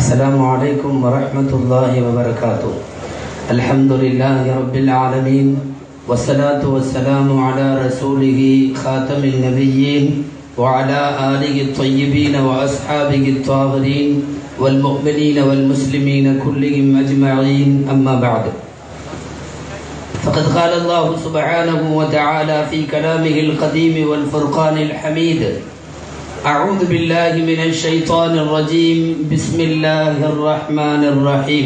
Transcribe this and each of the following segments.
السلام عليكم ورحمة الله وبركاته الحمد لله رب العالمين والصلاة والسلام على رسوله خاتم النبيين وعلى آله الطيبين وأصحابه الطاهرين والمؤمنين والمسلمين كلهم أجمعين أما بعد فقد قال الله سبحانه وتعالى في كلامه القديم والفرقان الحميد أعوذ بالله من الشيطان الرجيم بسم الله الرحمن الرحيم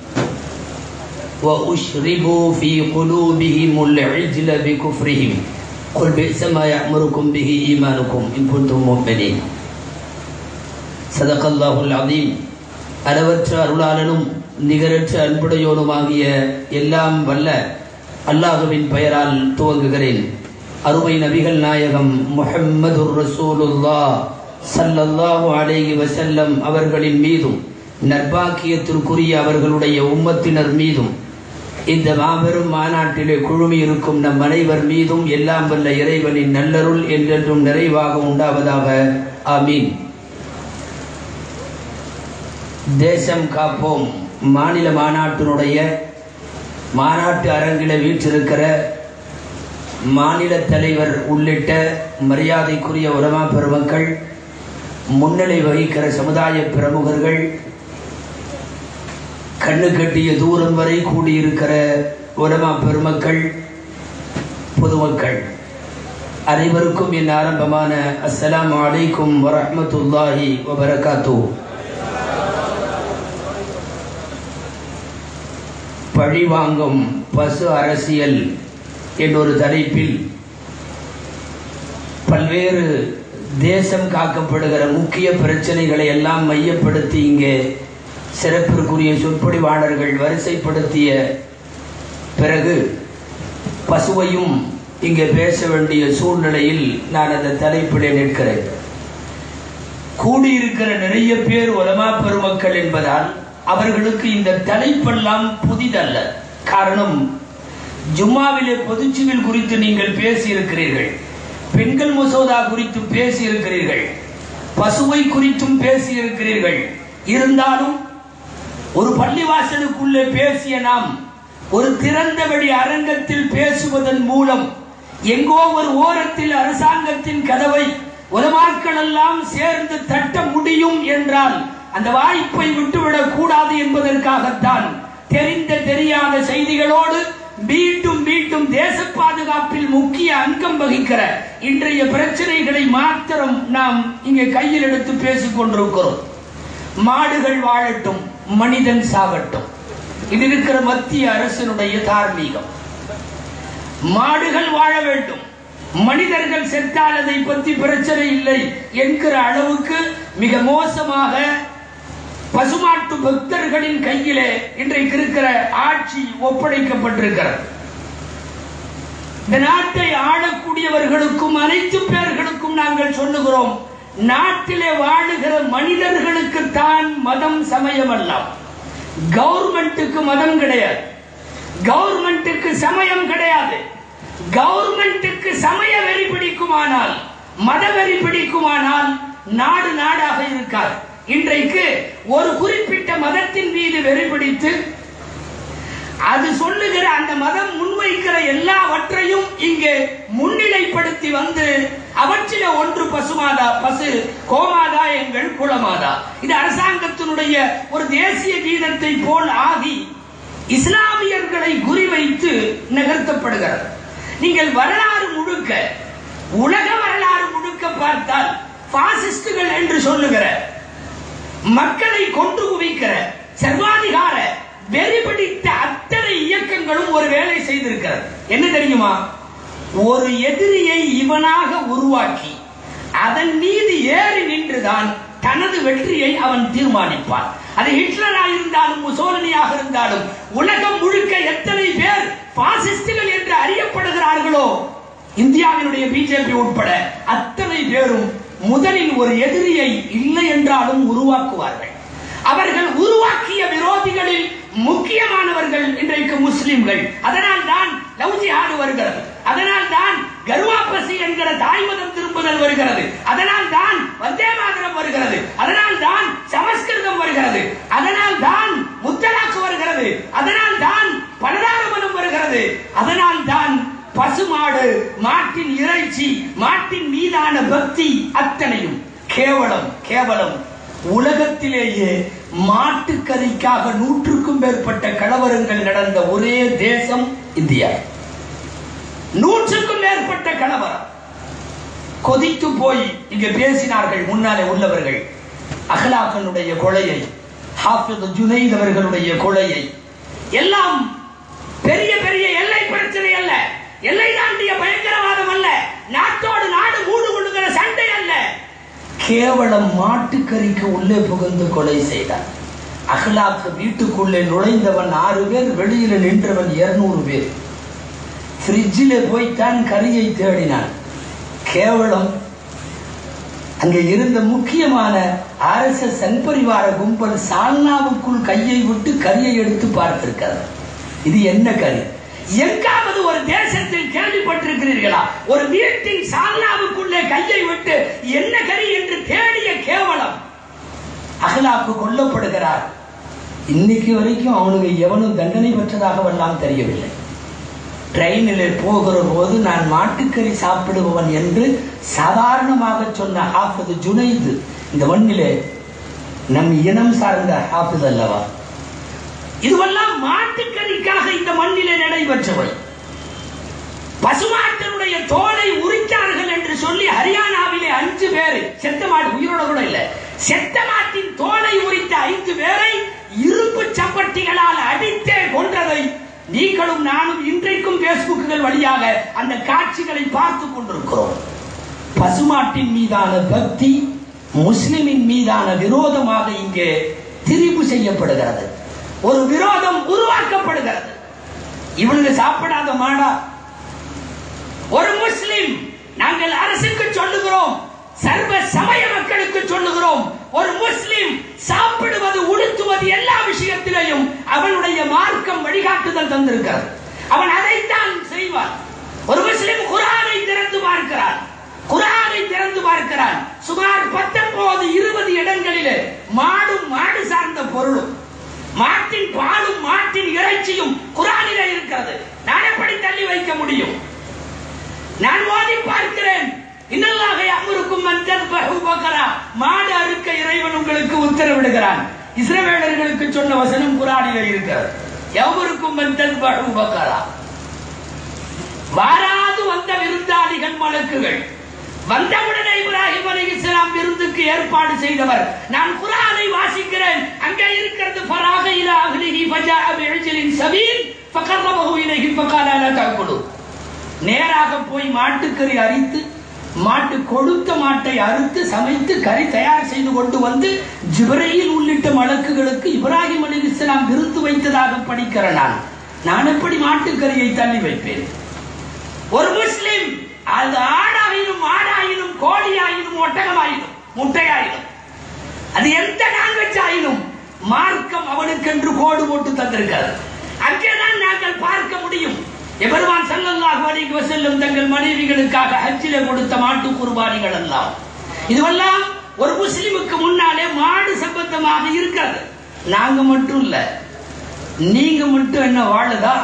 وأشربوا في قلوبهم العجل بكفرهم قل بئس ما يأمركم به إيمانكم إن كنتم مؤمنين صدق الله العظيم அளவற்ற அருளாளனும் நிகரற்ற அன்புடையோனுமாகிய எல்லாம் வல்ல அல்லாஹுவின் பெயரால் துவங்குகிறேன் அருமை நபிகள் நாயகம் முஹம்மது ரசூலுல்லா சல்லல்லாஹு அலைஹி வசல்லம் அவர்களின் மீதும் நற்பாக்கியத்திற்குரிய அவர்களுடைய உம்மத்தினர் மீதும் இந்த மாபெரும் மாநாட்டிலே குழுமி இருக்கும் நம் அனைவர் மீதும் எல்லாம் வல்ல இறைவனின் நல்லருள் என்றென்றும் நிறைவாக உண்டாவதாக ஆமீன் தேசம் காப்போம் மாநில மாநாட்டினுடைய மாநாட்டு அரங்கில் வீற்றிருக்கிற மாநில தலைவர் உள்ளிட்ட மரியாதைக்குரிய உலமா பெருமக்கள் முன்னிலை வகிக்கிற சமுதாய பிரமுகர்கள் கண்ணு கட்டிய தூரம் வரை கூடியிருக்கிற உலமா பெருமக்கள் பொதுமக்கள் அனைவருக்கும் என் ஆரம்பமான அஸ்ஸலாம் அலைக்கும் வரஹமத்துல்லாஹி வபரகாத்தூ பழிவாங்கும் பசு அரசியல் என்னொரு தலைப்பில் பல்வேறு தேசம் காக்கப்படுகிற முக்கிய பிரச்சனைகளை எல்லாம் மையப்படுத்தி இங்கே சிறப்பிற்குரிய சொற்பொழிவாளர்கள் வரிசைப்படுத்திய பிறகு பசுவையும் இங்கே பேச வேண்டிய சூழ்நிலையில் நான் அந்த தலைப்பிலே நிற்கிறேன் கூடியிருக்கிற நிறைய பேர் உலமா பெருமக்கள் என்பதால் அவர்களுக்கு இந்த தலைப்பெல்லாம் புதிதல்ல காரணம் ஜும்மாவிலே பொதுச்சுவில் குறித்து நீங்கள் பேசியிருக்கிறீர்கள் பெண்கள் மசோதா குறித்து பேசியிருக்கிறீர்கள் பசுவை குறித்தும் பேசியிருக்கிறீர்கள் இருந்தாலும் ஒரு பள்ளிவாசலுக்குள்ளே பேசிய நாம் ஒரு திறந்த வெளி அரங்கத்தில் பேசுவதன் மூலம் எங்கோ ஒரு ஓரத்தில் அரசாங்கத்தின் கதவை உலமாக்கள் எல்லாம் சேர்ந்து தட்ட முடியும் என்றால் அந்த வாய்ப்பை விட்டுவிடக் கூடாது என்பதற்காகத்தான் தெரிந்த தெரியாத செய்திகளோடு மீண்டும் மீண்டும் தேச பாதுகாப்பில் முக்கிய அங்கம் வகிக்கிற இன்றைய பிரச்சனைகளை மாத்திரம் நாம் இங்கே கையில் எடுத்து பேசிக் கொண்டிருக்கிறோம் மாடுகள் வாழட்டும் மனிதன் சாகட்டும் இது இருக்கிற மத்திய அரசினுடைய தார்மீகம் மாடுகள் வாழ வேண்டும் மனிதர்கள் செத்தால் அதை பற்றி பிரச்சனை இல்லை என்கிற அளவுக்கு மிக மோசமாக பசுமாட்டு பக்தர்களின் கையிலே இன்றைக்கு இருக்கிற ஆட்சி ஒப்படைக்கப்பட்டிருக்கிறது இந்த நாட்டை ஆளக்கூடியவர்களுக்கும் அனைத்து பேர்களுக்கும் நாங்கள் சொல்லுகிறோம் நாட்டிலே வாழுகிற மனிதர்களுக்கு தான் மதம் சமயம் அல்ல கவர்மெண்ட்டுக்கு மதம் கிடையாது கவர்மெண்ட்டுக்கு சமயம் கிடையாது கவர்மெண்ட்டுக்கு சமய வெறி பிடிக்குமானால் மத வெறி பிடிக்குமானால் நாடு நாடாக இருக்காது இன்றைக்கு ஒரு குறிப்பிட்ட மதத்தின் மீது வெறி பிடித்து அது சொல்லுகிற அந்த மதம் முன்வைக்கிற எல்லாவற்றையும் இங்கே முன்னிலைப்படுத்தி வந்து அவற்றில ஒன்று பசுமாதா பசு கோமாதா எங்கள் குலமாதா இது அரசாங்கத்தினுடைய ஒரு தேசிய கீதத்தை போல் ஆகி இஸ்லாமியர்களை குறிவைத்து நகர்த்தப்படுகிறது நீங்கள் வரலாறு முழுக்க உலக வரலாறு முழுக்க பார்த்தால் பாசிஸ்டுகள் என்று சொல்லுகிற மக்களை கொன்று குவிக்கிற சர்வாதிகார வெறி பிடித்த அத்தனை இயக்கங்களும் ஒரு வேலை செய்திருக்கிறது என்ன தெரியுமா ஒரு எதிரியை இவனாக உருவாக்கி அதன் மீது ஏறி நின்றுதான் தனது வெற்றியை அவன் தீர்மானிப்பான் அது ஹிட்லராக இருந்தாலும் முசோலனியாக இருந்தாலும் உலகம் முழுக்க எத்தனை பேர் பாசிஸ்டுகள் என்று அறியப்படுகிறார்களோ இந்தியாவினுடைய பிஜேபி உட்பட அத்தனை பேரும் முதலில் ஒரு எதிரியை இல்லை என்றாலும் உருவாக்குவார்கள் அவர்கள் உருவாக்கிய விரோதிகளில் முக்கியமானவர்கள் இன்றைக்கு முஸ்லிம்கள் அதனால் தான் லவ் ஜிஹாது வருகிறது அதனால் தான் கர்வாப்பசி என்கிற தாய்மதம் திரும்புதல் வருகிறது அதனால் தான் வந்தே மாதரம் வருகிறது அதனால் தான் சமஸ்கிருதம் வருகிறது வழிபாடு மாட்டின் இறைச்சி மாட்டின் மீதான பக்தி அத்தனையும் கேவலம் கேவலம் உலகத்திலேயே மாட்டுக்கறிக்காக நூற்றுக்கும் மேற்பட்ட கலவரங்கள் நடந்த ஒரே தேசம் இந்தியா நூற்றுக்கும் மேற்பட்ட கலவரம் கொதித்து போய் இங்க பேசினார்கள் முன்னாலே உள்ளவர்கள் அகலாக்கனுடைய கொலையை ஹாஃபிஸ் ஜுனைத் அவர்களுடைய கொலையை எல்லாம் பெரிய பெரிய எல்லை பிரச்சனை அல்ல எல்லை தாண்டிய பயங்கரவாதம் அல்ல நாட்டோடு நாடு மூடு கொள்ளுகிற சண்டை அல்ல கேவலம் மாட்டுக்கறிக்கு உள்ளே புகுந்து கொலை செய்தார் அகலாக்கு வீட்டுக்குள்ளே நுழைந்தவன் ஆறு பேர் வெளியில நின்றவன் இருநூறு பேர் ஃப்ரிட்ஜில் போய்த்தான் கறியை தேடினான் கேவலம் அங்கே இருந்த முக்கியமான அரச சன்பரிவார கும்பல் சால்னாவுக்குள் கையை விட்டு கரியை எடுத்து பார்த்திருக்கிறது இது என்ன கறி எங்காவது ஒரு தேசத்தில் கேள்விப்பட்டிருக்கிறீர்களா ஒரு வீட்டின் சால்னாவுக்குள்ளே கையை விட்டு என்ன கறி என்று தேடிய கேவலம் அகலாக்கு கொல்லப்படுகிறார் இன்னைக்கு வரைக்கும் அவனுக்கு எவனும் தண்டனை பெற்றதாகவெல்லாம் தெரியவில்லை ட்ரெயினில் போகிற போது நான் மாட்டுக்கறி சாப்பிடுபவன் என்று சாதாரணமாக சொன்ன ஹாஃபிது ஜுனைது இந்த மண்ணிலே நம் இனம் சார்ந்த ஹாஃபிஸ் அல்லவா இதுவெல்லாம் மாட்டுக்கறிக்காக இந்த மண்ணிலே நடைபெற்றவை பசுமாட்டினுடைய தோலை உரித்தார்கள் என்று சொல்லி ஹரியானாவிலே அஞ்சு பேர் செத்த மாடு உயிரோட கூட இல்ல செத்த மாட்டின் தோலை உரித்த ஐந்து பேரை இரும்பு சப்பட்டிகளால் அடித்தே கொன்றதை நீங்களும் நானும் இன்றைக்கும் பேஸ்புக்குகள் வழியாக அந்த காட்சிகளை பார்த்து கொண்டிருக்கிறோம் பசுமாட்டின் மீதான பக்தி முஸ்லிமின் மீதான விரோதமாக இங்கே திரிவு செய்யப்படுகிறது ஒரு விரோதம் உருவாக்கப்படுகிறது இவனுக்கு சாப்பிடாத மாடா ஒரு முஸ்லிம் நாங்கள் அரசுக்கு சொல்லுகிறோம் சர்வ சமய மக்களுக்கு சொல்லுகிறோம் ஒரு முஸ்லிம் சாப்பிடுவது உடுத்துவது எல்லா விஷயத்திலையும் அவனுடைய மார்க்கம் வழிகாட்டுதல் தந்திருக்கிறது அவன் அதைத்தான் செய்வான் ஒரு முஸ்லிம் குரானை திறந்து பார்க்கிறான் குரானை திறந்து பார்க்கிறான் சுமார் பத்தொன்பது இருபது இடங்களிலே மாடும் மாடு சார்ந்த பொருளும் மாட்டின் பாலும் மாட்டின் இறைச்சியும் குரானிலே இருக்கிறது நான் எப்படி தள்ளி வைக்க முடியும் நான் ஓதி பார்க்கிறேன் இன்னல்லாக அமருக்கும் பகரா மாடு அறுக்க இறைவன் உங்களுக்கு உத்தரவிடுகிறான் இஸ்ரவேலர்களுக்கு சொன்ன வசனம் குரானில இருக்கிறது எவருக்கும் பகரா வாராது வந்த விருந்தாளிகள் மலக்குகள் வந்தவுடனே இப்ராஹிம் அலி இஸ்லாம் விருந்துக்கு ஏற்பாடு செய்தவர் நான் குரானை வாசிக்கிறேன் அங்கே இருக்கிறது ஃபராக இலா அஹ்லிஹி ஃபஜாஅ பிஇஜ்லின் சபீல் ஃபகர்ரபஹு இலைஹி ஃபகால லா தஅகுலு நேராக போய் மாட்டுக்கறி அரித்து மாட்டு கொழுத்த மாட்டை அறுத்து சமைத்து கறி தயார் செய்து கொண்டு வந்து ஜிப்ரையில் உள்ளிட்ட மலக்குகளுக்கு இப்ராஹிம் அலி இஸ்லாம் விருந்து வைத்ததாக படிக்கிற நான் நான் எப்படி மாட்டுக்கறியை தள்ளி வைப்பேன் ஒரு முஸ்லிம் அது ஆடாயினும் மாடாயினும் கோழியாயினும் ஒட்டகமாயினும் முட்டையாயினும் அது எந்த நான்வெஜ் ஆயினும் மார்க்கம் அவனுக்கென்று கோடு போட்டு தந்திருக்கிறது அங்கேதான் நாங்கள் பார்க்க முடியும் எபெருமான் ஸல்லல்லாஹு அலைஹி வஸல்லம் தங்கள் மனைவிகளுக்காக ஹஜ்ஜிலே கொடுத்த மாட்டு குர்பானிகள் எல்லாம் இதுவெல்லாம் ஒரு முஸ்லிமுக்கு முன்னாலே மாடு சம்பந்தமாக இருக்கிறது நாங்க மட்டும் இல்ல நீங்க மட்டும் என்ன வாழுதா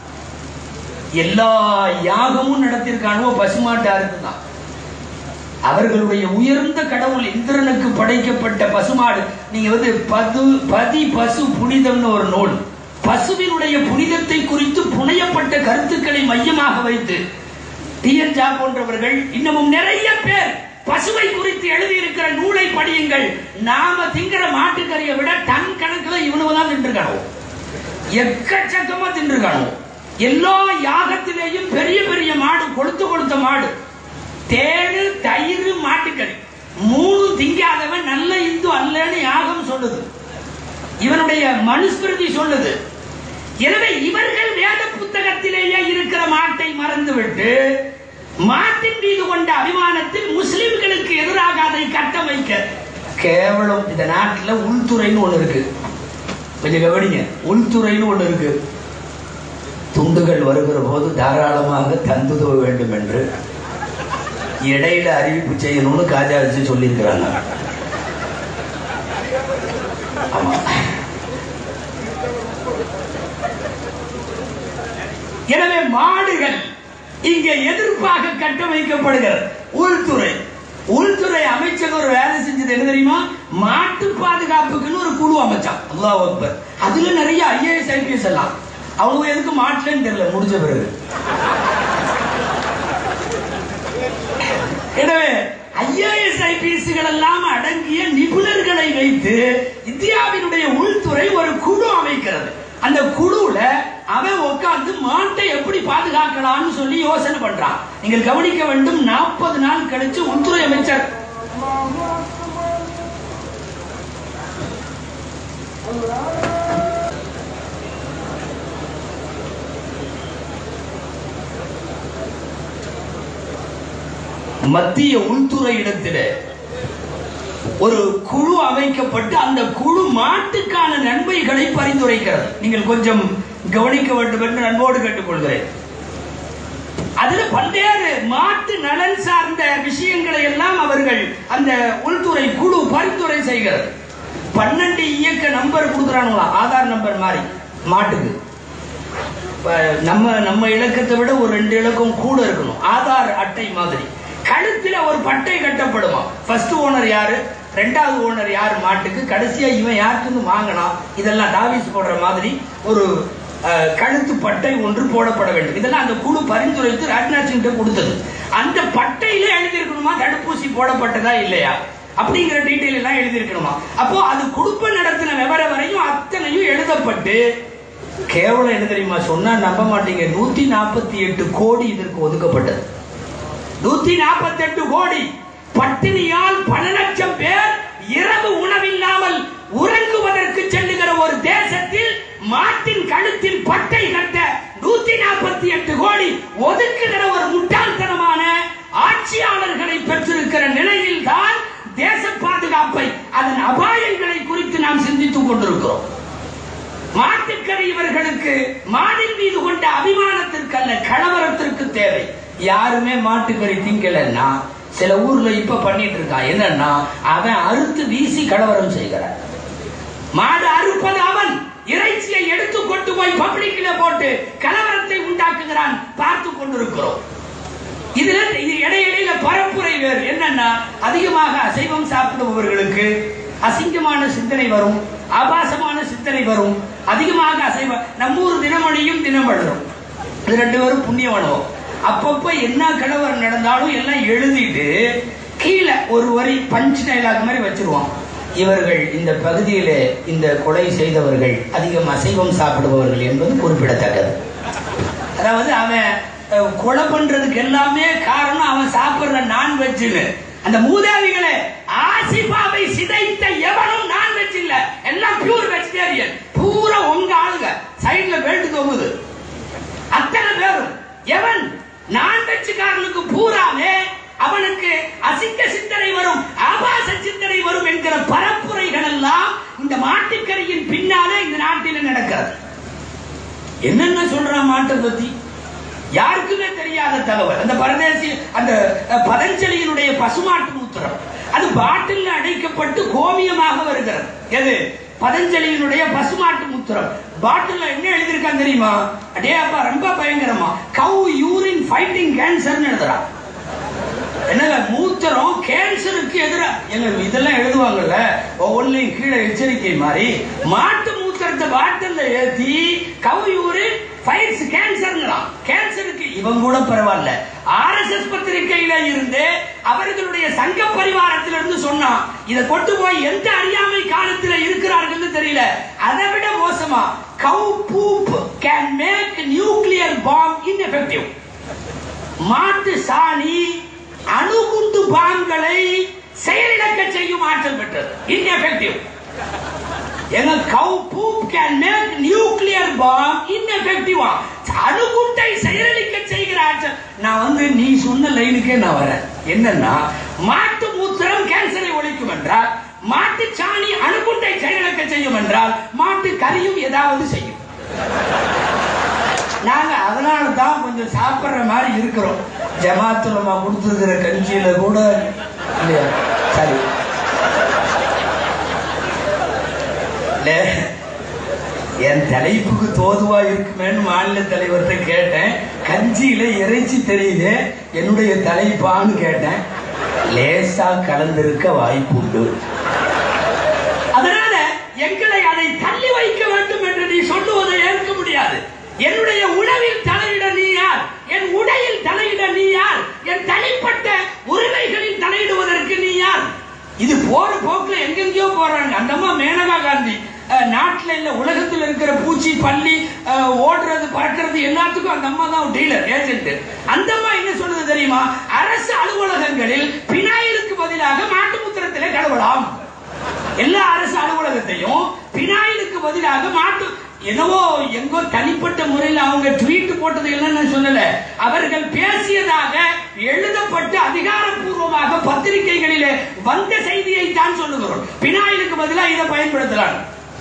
எல்லா யாகமும் நடத்திருக்கானோ பசுமாட்டு அறுத்து தான் அவர்களுடைய உயர்ந்த கடவுள் இந்திரனுக்கு படைக்கப்பட்ட பசுமாடு நீங்க வந்து பது பதி பசு புனிதம்னு ஒரு நூல் பசுவினுடைய புனிதத்தை குறித்து புனையப்பட்ட கருத்துக்களை மையமாக வைத்து டிஎன் ஜா போன்றவர்கள் இன்னமும் நிறைய பேர் பசுவை குறித்து எழுதியிருக்கிற நூலை படியுங்கள் நாம திங்கிற மாட்டுக்கறியை விட டன் கணக்குல இவனுவ தான் தின்றுக்கானோ எக்கச்சக்கமா தின்றுக்கானோ எல்லா யாகத்திலேயும் பெரிய பெரிய மாடு கொளுத்து கொளுத்த மாடு தேடு தயிர் மாட்டுக்கறி மூணு திங்காதவன் நல்ல இந்து அல்லன்னு யாகம் சொல்லுது இவனுடைய மனுஸ்மிருதி சொல்லுது எனவே இவர்கள் வேத புத்தகத்திலேயே இருக்கிற மாட்டை மறந்துவிட்டு மாட்டின் மீது கொண்ட அபிமானத்தில் முஸ்லிம்களுக்கு எதிராக அதை கட்டமைக்க கேவலம் இந்த நாட்டில் உள்துறைன்னு ஒண்ணு இருக்கு கொஞ்சம் கவனிங்க உள்துறைன்னு ஒண்ணு இருக்கு துண்டுகள் வருகிற போது தாராளமாக தந்துதவ வேண்டும் என்று இடையில அறிவிப்பு செய்யணும்னு காஜாச்சு சொல்லியிருக்கிறாங்க ஆமா எனவே மாடுகள் இங்கே எதிர்ப்பாக கட்டமைக்கப்படுகிறது உள்துறை உள்துறை அமைச்சர் ஒரு வேலை செஞ்சது என்ன தெரியுமா மாட்டு பாதுகாப்புக்குன்னு ஒரு குழு அமைச்சான் அல்லாஹ் அக்பர் அதுல நிறைய ஐஏஎஸ் ஐபிஎஸ் எல்லாம் அவங்க எதுக்கு மாட்டலன்னு தெரியல முடிஞ்ச பிறகு எனவே ஐஏஎஸ் ஐபிஎஸ்கள் எல்லாம் அடங்கிய நிபுணர்களை வைத்து இந்தியாவினுடைய உள்துறை ஒரு குழு அமைக்கிறது அந்த குழுல அவன் உட்கார்ந்து மாட்டை எப்படி பாதுகாக்கலாம்னு சொல்லி யோசனை பண்றான் நீங்கள் கவனிக்க வேண்டும் நாற்பது நாள் கழிச்சு உள்துறை அமைச்சர் மத்திய உள்துறை இடத்திலே ஒரு குழு அமைக்கப்பட்டு அந்த குழு மாட்டுக்கான நன்மைகளை பரிந்துரைக்கிறது நீங்கள் கொஞ்சம் கவனிக்க வேண்டும் என்று அன்போடு கேட்டுக்கொள்கிறேன் அதுல பல்வேறு மாட்டு நலன் சார்ந்த விஷயங்களை எல்லாம் அவர்கள் அந்த உள்துறை குழு பரிந்துரை செய்கிறது பன்னெண்டு இயக்க நம்பர் கொடுக்குறானுங்களா ஆதார் நம்பர் மாதிரி மாட்டுக்கு இப்ப நம்ம நம்ம இலக்கத்தை விட ஒரு ரெண்டு இலக்கம் கூட இருக்கணும் ஆதார் அட்டை மாதிரி கழுத்துல ஒரு பட்டை கட்டப்படுமா ஃபர்ஸ்ட் ஓனர் யாரு ரெண்டாவது ஓனர் யாரு மாட்டுக்கு கடைசியா இவன் யாருக்குன்னு வாங்கினான் இதெல்லாம் டாவிஸ் போடுற மாதிரி ஒரு அஹ், கழுத்து பட்டை ஒன்று போடப்பட வேண்டும் இதெல்லாம் அந்த குழு பரிந்துரைத்து ராஜ்நாத் சிங் கொடுத்தது அந்த பட்டையில எழுதியிருக்கணுமா தடுப்பூசி போடப்பட்டதா இல்லையா அப்படிங்கிற டீட்டெயில் எல்லாம் எழுதியிருக்கணுமா அப்போ அது குடும்ப நடத்தின விவரம் வரையும் அத்தனையும் எழுதப்பட்டு கேவலம் என்ன தெரியுமா சொன்னா நம்ப மாட்டீங்க நூத்தி நாற்பத்தி எட்டு கோடி இதற்கு ஒதுக்கப்பட்டது நூத்தி நாற்பத்தி எட்டு கோடி பட்டினியால் பல லட்சம் பேர் இரவு உணவில்லாமல் உறங்குவதற்கு செல்லுகிற ஒரு தேசத்தில் மாட்டின் கழுத்தில் பட்டை கட்ட நூத்தி நாற்பத்தி எட்டு கோடி ஒதுக்குகிற ஒரு முட்டாள்தனமான ஆட்சியாளர்களை பெற்றிருக்கிற நிலையில் தான் தேச பாதுகாப்பை அதன் அபாயங்களை குறித்து நாம் சிந்தித்துக் கொண்டிருக்கிறோம் மாட்டுக்கறி இவர்களுக்கு மாடின் மீது கொண்ட அபிமானத்திற்கு அல்ல கலவரத்திற்கு தேவை யாருமே மாட்டுக்கறி திங்கலன்னா சில ஊர்ல இப்ப பண்ணிட்டு இருக்கான் என்னன்னா அவன் அறுத்து வீசி கலவரம் செய்கிறான் மாடு அறுப்பது அவன் இறைச்சியை எடுத்து கொண்டு போய் பப்ளிக்ல போட்டு கலவரத்தை உண்டாக்குகிறான் பார்த்து கொண்டிருக்கிறோம் இதுல இது இடையிடையில பரப்புரை வேறு என்னன்னா அதிகமாக அசைவம் சாப்பிடுபவர்களுக்கு அசிங்கமான சிந்தனை வரும் ஆபாசமான சிந்தனை வரும் அதிகமாக அசைவ நம்ம ஊர் தினமணியும் தினம் எழுதும் இது ரெண்டு பேரும் புண்ணியவனும் அப்பப்ப என்ன கலவரம் நடந்தாலும் எல்லாம் எழுதிட்டு கீழே ஒரு வரி பஞ்ச் டைலாக் மாதிரி வச்சிருவான் இவர்கள் இந்த பகுதியிலே இந்த கொலை செய்தவர்கள் அதிகம் அசைவம் சாப்பிடுபவர்கள் என்பது குறிப்பிடத்தக்கது அதாவது அவன் அஹ், கொலை பண்றதுக்கு எல்லாமே காரணம் அவன் சாப்பிடுற நான்வெஜ்னு அந்த மூதாதிகளே ஆசிபாவை சிதைத்த எவனும் நான்வெஜ் இல்ல எல்லாம் பியூர் வெஜிடேரியன் பூரா உங்க ஆளுங்க சைடுல பெல்ட் தொங்குது அத்தனை பேரும் எவன் நான்வெஜ்காரனுக்கு பூராமே அவனுக்கு அசிங்க சிந்தனை வரும் ஆபாச சிந்தனை வரும் என்கிற பரப்புரைகள் எல்லாம் இந்த மாட்டுக்கறியின் பின்னாலே இந்த நாட்டில் நடக்கிறது என்னென்ன சொல்றான் மாட்டை பத்தி யாருக்குமே தெரியாத தகவல் அந்த பரதேசி அந்த அஹ், பதஞ்சலியினுடைய பசுமாட்டு மூத்திரம் அது பாட்டில் அடைக்கப்பட்டு கோமியமாக வருகிறது எது பதஞ்சலியினுடைய பசுமாட்டு மூத்திரம் பாட்டில் என்ன எழுதியிருக்கான் தெரியுமா அடே அப்பா ரொம்ப பயங்கரமா கவு யூரின் ஃபைட்டிங் கேன்சர்னு எழுதுறான் என்னங்க மூத்திரம் கேன்சருக்கு எதிரா எங்க இதெல்லாம் எழுதுவாங்கல்ல ஒவ்வொன்றையும் கீழே எச்சரிக்கை மாதிரி மாட்டு மூத்திரத்தை பாட்டில்ல ஏத்தி கவியூரு ஃபைட்ஸ் கேன்சர்ங்கிறான் கேன்சருக்கு இவன் கூட பரவாயில்ல ஆர்எஸ்எஸ் பத்திரிகையில இருந்து அவர்களுடைய சங்க பரிவாரத்திலிருந்து சொன்னான் இதை கொண்டு போய் எந்த அறியாமை காலத்துல இருக்கிறார்கள்னு தெரியல அதை விட மோசமா cow poop can make nuclear bomb ineffective மாட்டு சாணி அணுகுண்டு பாங்களை செயலிழக்க செய்யும் ஆற்றல் பெற்றது ineffective எங்க cow poop can make nuclear bomb ineffective அணுகுண்டை செயலிழக்க செய்கிற ஆற்றல் நான் வந்து நீ சொன்ன லைனுக்கே நான் வரேன் என்னன்னா மாட்டு மூத்திரம் கேன்சரை ஒழிக்கும் என்றால் மாட்டு சாணி அணுகுண்டை செயலிழக்க செய்யும் என்றால் மாட்டு கறியும் ஏதாவது செய்யும் நாங்க அதனால தான் கொஞ்சம் சாப்பிடுற மாதிரி இருக்கிறோம் ஜமாத்துலமா கொடுத்துருக்கிற கஞ்சியில கூட இல்லையா சரி இல்ல, என் தலைப்புக்கு தோதுவா இருக்குமேன்னு மாநில தலைவர்கிட்ட கேட்டேன் கஞ்சியில இறைச்சி தெரியுது என்னுடைய தலைப்பான்னு கேட்டேன் லேசா கலந்திருக்க வாய்ப்புண்டு அதனால எங்களை அதை தள்ளி வைக்க வேண்டும் என்று நீ சொல்லுவதை ஏற்க முடியாது என்னுடைய உணவில் தலையிட நீ யார் என் உடையில் தலையிட நீ யார் என் தனிப்பட்ட உரிமைகளில் தலையிடுவதற்கு நீ யார் இது போற போக்குல எங்கெங்கயோ போறாங்க அந்த அம்மா மேனகா காந்தி அஹ், நாட்டுல இல்ல உலகத்துல இருக்கிற பூச்சி பள்ளி அஹ், ஓடுறது பறக்கிறது எல்லாத்துக்கும் அந்த அம்மா தான் டீலர் ஏஜென்ட் அந்த அம்மா என்ன சொல்லுது தெரியுமா அரசு அலுவலகங்களில் பினாயிலுக்கு பதிலாக மாட்டு முத்திரத்திலே கழுவலாம் எல்லா அரசு அலுவலகத்தையும் பினாயிலுக்கு பதிலாக மாட்டு என்னவோ எங்கோ தனிப்பட்ட முறையில் அவங்க ட்வீட் போட்டது எல்லாம் நான் சொல்லல அவர்கள் பேசியதாக எழுதப்பட்டு அதிகாரப்பூர்வமாக பத்திரிகைகளிலே வந்த செய்தியை தான் சொல்லுகிறோம் பினாயிலுக்கு பதிலாக இதை பயன்படுத்தலாம்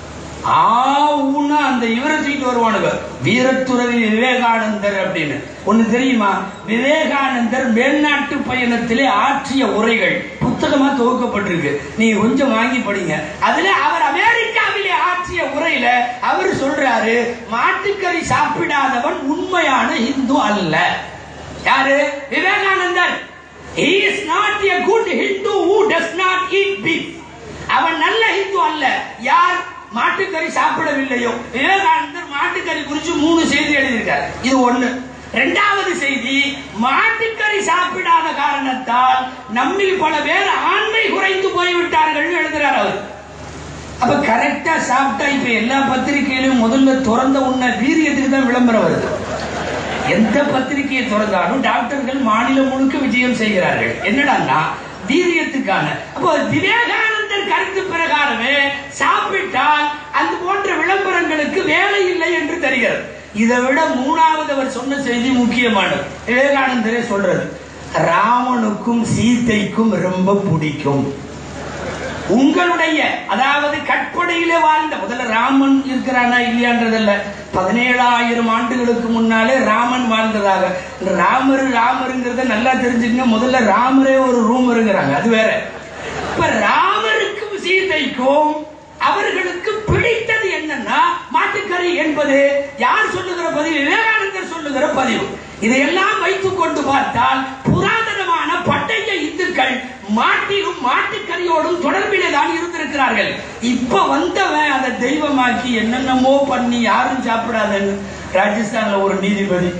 ஆவுன்னா அந்த இவரை தூக்கிட்டு வருவானுங்க வீரத்துறவி விவேகானந்தர் அப்படின்னு ஒண்ணு தெரியுமா விவேகானந்தர் மேல்நாட்டு பயணத்திலே ஆற்றிய உரைகள் புத்தகமா துவக்கப்பட்டிருக்கு நீங்க கொஞ்சம் வாங்கி படிங்க அதுல அவர் அமெரிக்காவிலே ஆற்றிய உரையில அவர் சொல்றாரு மாட்டுக்கறி சாப்பிடாதவன் உண்மையான இந்து அல்ல யாரு விவேகானந்தர் he is not a good hindu who does not eat beef அவன் நல்ல ஹிந்து அல்ல யார் மாட்டுக்கறி சாப்பிடவில்லையோ விவேகானந்தர் மாட்டுக்கறி குறித்து மூணு செய்தி எழுதியிருக்கார் இது ஒண்ணு இரண்டாவது செய்தி மாட்டுக்கறி சாப்பிடாத காரணத்தால் நம்மில் பல பேர் ஆண்மை குறைந்து போய்விட்டார்கள் எழுதுறார் அவர் அப்ப கரெக்டா சாப்பிட்டா இப்ப எல்லா பத்திரிகையிலும் முதல்ல திறந்த உடனே வீரியத்துக்கு தான் விளம்பரம் வருது எந்த பத்திரிகையை திறந்தாலும் டாக்டர்கள் மாநிலம் முழுக்க விஜயம் செய்கிறார்கள் என்னடான்னா வீரியத்துக்கான அப்போ விவேகானந்தர் கருத்து பிரகாரமே சாப்பிட்டால் அது போன்ற விளம்பரங்களுக்கு வேலை இல்லை என்று தெரிகிறது இதை விட மூணாவது அவர் சொன்ன செய்தி முக்கியமானது விவேகானந்தரே சொல்றது ராமனுக்கும் சீதைக்கும் ரொம்ப பிடிக்கும் உங்களுடைய அதாவது கற்பனையிலே வாழ்ந்த முதல்ல ராமன் இருக்கிறானா இல்லையான்றதல்ல பதினேழாயிரம் ஆண்டுகளுக்கு முன்னாலே ராமன் வாழ்ந்ததாக இந்த ராமர் ராமருங்கிறத நல்லா தெரிஞ்சுக்கங்க முதல்ல ராமரே ஒரு ரூமருங்கிறாங்க அது வேற இப்ப ராமருக்கும் சீதைக்கும் அவர்களுக்கு பிடித்தது என்னன்னா மாட்டுக்கறி என்பது யார் சொல்லுகிற பதிவு விவேகானந்தர் சொல்லுகிற பதிவு இதையெல்லாம் வைத்துக் கொண்டு பார்த்தால் புராதனமான பண்டைய இந்துக்கள் மாட்டிலும் மாட்டுக்கறியோடும் தொடர்பிலே தான் இருந்திருக்கிறார்கள் இப்ப வந்தவன் அதை தெய்வமாக்கி என்னென்னமோ பண்ணி யாரும் சாப்பிடாதன்னு ராஜஸ்தான்ல ஒரு நீதிபதி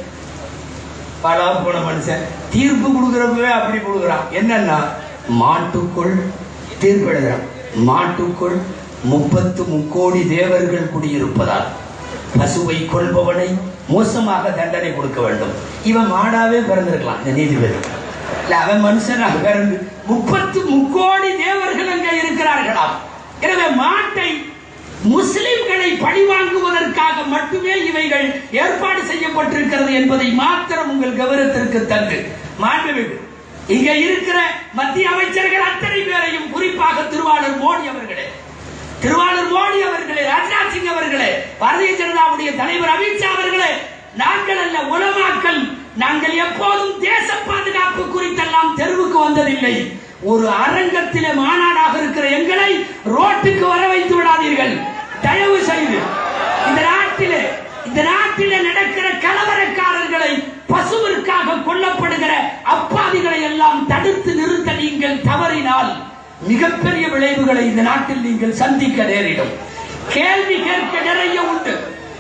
பலா போன மனுஷன் தீர்ப்பு கொடுக்கிறப்பவே அப்படி கொடுக்குறான் என்னன்னா மாட்டுக்குள் தீர்ப்பு எழுதுறான் மாட்டுக்குள் முப்பத்து முக்கோடி தேவர்கள் குடியிருப்பதால் பசுவை கொள்பவனை மோசமாக தண்டனை கொடுக்க வேண்டும் இவன் மாடாவே பிறந்திருக்கலாம் இந்த நீதிபதி இல்ல அவன் மனுஷனாக பிறந்து முப்பத்து முக்கோடி தேவர்கள் அங்கே இருக்கிறார்களாம் எனவே மாட்டை முஸ்லிம்களை பழிவாங்குவதற்காக மட்டுமே இவைகள் ஏற்பாடு செய்யப்பட்டிருக்கிறது என்பதை மாத்திரம் உங்கள் கவனத்திற்கு தந்து மாண்புமிகு இங்க இருக்கிற மத்திய அமைச்சர்கள் அத்தனை பேரையும் குறிப்பாக திருவாளர் மோடி அவர்களே திருவாளர் மோடி அவர்களே ராஜ்நாத் சிங் அவர்களே பாரதிய ஜனதாவுடைய தலைவர் அமித்ஷா அவர்களே நாங்கள் அல்ல உலமாக்கள் நாங்கள் எப்போதும் தேச பாதுகாப்பு குறித்தெல்லாம் தெருவுக்கு வந்ததில்லை ஒரு அரங்கத்திலே மாநாடாக இருக்கிற எங்களை ரோட்டுக்கு வர வைத்து விடாதீர்கள் தயவு செய்து இந்த நாட்டிலே இந்த நாட்டிலே நடக்கிற கலவரக்காரர்களை பசுவிற்காக கொல்லப்படுகிற அப்பாவிகளை எல்லாம் தடுத்து நிறுத்த நீங்கள் தவறினால் மிகப்பெரிய விளைவுகளை இந்த நாட்டில் நீங்கள் சந்திக்க நேரிடும் கேள்வி கேட்க நிறைய உண்டு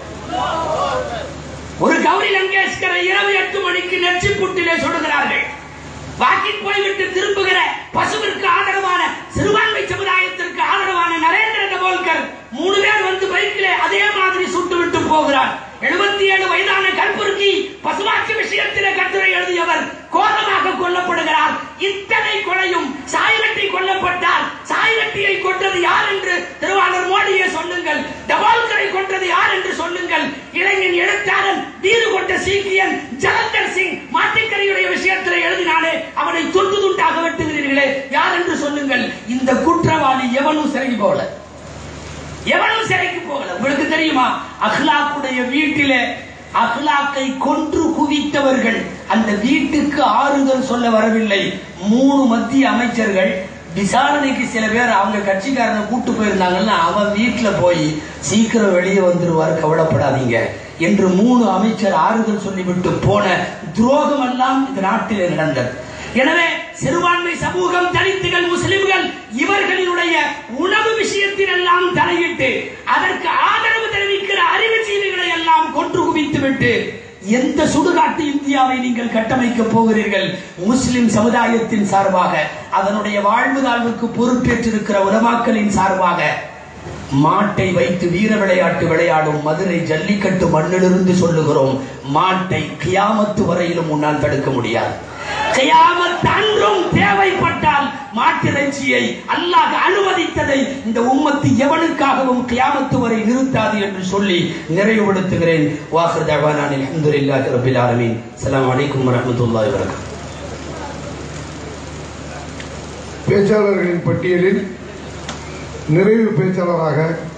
ஒரு கௌரி லங்கேஷ்கரை இரவு எட்டு மணிக்கு நெச்சிப்புட்டிலே சொல்லுகிறார்கள் வாக்கில் போய்விட்டு திரும்புகிற பசுவிற்கு ஆதரவான சிறுபான்மை சமுதாயத்திற்கு ஆதரவான நரேந்திர டபோல்கர் மூணு பேர் வந்து பைக்கிலே அதே மாதிரி சுட்டு விட்டு போகிறார் எழுபத்தி ஏழு வயதான கல்புர்கி பசுவாட்சி விஷயத்திலே கட்டுரை எழுதியவர் கோலமாக கொல்லப்படுகிறார் இத்தனை கொலையும் சாய்கட்டி கொல்லப்பட்டால் சாய்கட்டியை கொன்றது யார் என்று திருவாளர் மோடியை சொல்லுங்கள் டபால்கரை கொன்றது யார் என்று சொல்லுங்கள் இளைஞன் எழுத்தாளன் வீறு கொண்ட சீக்கியன் ஜலந்தர் சிங் மாட்டுக்கரியுடைய விஷயத்தில் எழுதினாலே அவனை துண்டு துண்டாக வெட்டுகிறீர்களே யார் என்று சொல்லுங்கள் இந்த குற்றவாளி எவனும் சிறைக்கு போகல எவனும் சிறைக்கு போகல உங்களுக்கு தெரியுமா அஹ்லாக்குடைய வீட்டிலே அஹ்லாக்கை கொன்று குவித்தவர்கள் அந்த வீட்டுக்கு ஆறுதல் சொல்ல வரவில்லை மூணு மத்திய அமைச்சர்கள் விசாரணைக்கு சில பேர் அவங்க கட்சிக்காரனை கூட்டு போயிருந்தாங்கன்னா அவன் வீட்டுல போய் சீக்கிரம் வெளியே வந்துருவார் கவலைப்படாதீங்க என்று மூணு அமைச்சர் ஆறுதல் சொல்லிவிட்டு போன துரோகம் எல்லாம் இந்த நாட்டிலே நடந்தது எனவே சிறுபான்மை சமூகம் தலித்துகள் முஸ்லிம்கள் இவர்களினுடைய உணவு விஷயத்தில் எல்லாம் தலையிட்டு அதற்கு ஆதரவு தெரிவிக்கிற அறிவுஜீவிகளை எல்லாம் கொன்று குவித்து விட்டு எந்த சுடுகாட்டு இந்தியாவை நீங்கள் கட்டமைக்க போகிறீர்கள் முஸ்லிம் சமுதாயத்தின் சார்பாக அதனுடைய வாழ்வு தாழ்வுக்கு பொறுப்பேற்றிருக்கிற உலமாக்களின் சார்பாக மாட்டை வைத்து வீர விளையாட்டு விளையாடும் மதுரை ஜல்லிக்கட்டு மண்ணிலிருந்து சொல்லுகிறோம் மாட்டை கியாமத்து வரையிலும் முன்னால் தடுக்க முடியாது கியாமத் அன்றும் தேவைப்பட்டால் மாட்டிறைச்சியை அல்லாஹ் அனுமதித்ததை இந்த உம்மத்து எவனுக்காகவும் கியாமத்து வரை நிறுத்தாது என்று சொல்லி நிறைவுபடுத்துகிறேன் வாஹர் தவானான் அல்ஹம்துலில்லாஹி ரப்பில் ஆலமீன் அஸ்ஸலாமு அலைக்கும் வரஹ்மத்துல்லாஹி வபரகாத்துஹு பேச்சாளர்களின் பட்டியலில் நிறைவு பேச்சாளராக